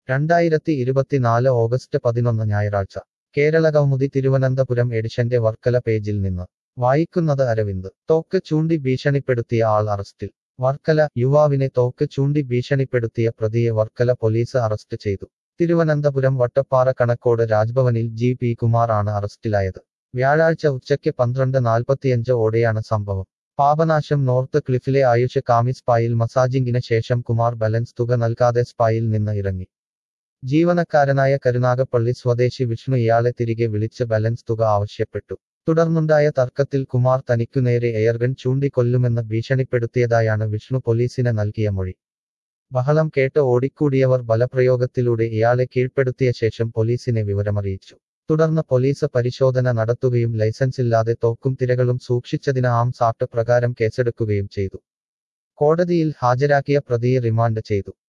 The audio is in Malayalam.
രണ്ടായിരത്തി ഇരുപത്തിനാല് ഓഗസ്റ്റ് പതിനൊന്ന് ഞായറാഴ്ച കേരളകൗമുദി തിരുവനന്തപുരം എഡിഷന്റെ വർക്കല പേജിൽ നിന്ന് വായിക്കുന്നത് അരവിന്ദ് തോക്ക് ചൂണ്ടി ഭീഷണിപ്പെടുത്തിയ ആൾ അറസ്റ്റിൽ വർക്കല യുവാവിനെ തോക്ക് ചൂണ്ടി ഭീഷണിപ്പെടുത്തിയ പ്രതിയെ വർക്കല പോലീസ് അറസ്റ്റ് ചെയ്തു തിരുവനന്തപുരം വട്ടപ്പാറ കണക്കോട് രാജ്ഭവനിൽ ജി പി കുമാർ ആണ് അറസ്റ്റിലായത് വ്യാഴാഴ്ച ഉച്ചയ്ക്ക് പന്ത്രണ്ട് നാൽപ്പത്തിയഞ്ച് ഓടെയാണ് സംഭവം പാപനാശം നോർത്ത് ക്ലിഫിലെ ആയുഷ് കാമി സ്പായിൽ മസാജിംഗിന് ശേഷം കുമാർ ബാലൻസ് തുക നൽകാതെ സ്പായിൽ നിന്ന് ഇറങ്ങി ജീവനക്കാരനായ കരുനാഗപ്പള്ളി സ്വദേശി വിഷ്ണു ഇയാളെ തിരികെ വിളിച്ച് ബാലൻസ് തുക ആവശ്യപ്പെട്ടു തുടർന്നുണ്ടായ തർക്കത്തിൽ കുമാർ തനിക്കുനേരെ എയർഗൺ ചൂണ്ടിക്കൊല്ലുമെന്ന് ഭീഷണിപ്പെടുത്തിയതായാണ് വിഷ്ണു പോലീസിന് നൽകിയ മൊഴി ബഹളം കേട്ട് ഓടിക്കൂടിയവർ ബലപ്രയോഗത്തിലൂടെ ഇയാളെ കീഴ്പ്പെടുത്തിയ ശേഷം പോലീസിനെ വിവരമറിയിച്ചു തുടർന്ന് പോലീസ് പരിശോധന നടത്തുകയും ലൈസൻസില്ലാതെ തോക്കും തിരകളും സൂക്ഷിച്ചതിന് ആംസ് ആക്ട് പ്രകാരം കേസെടുക്കുകയും ചെയ്തു കോടതിയിൽ ഹാജരാക്കിയ പ്രതിയെ റിമാൻഡ് ചെയ്തു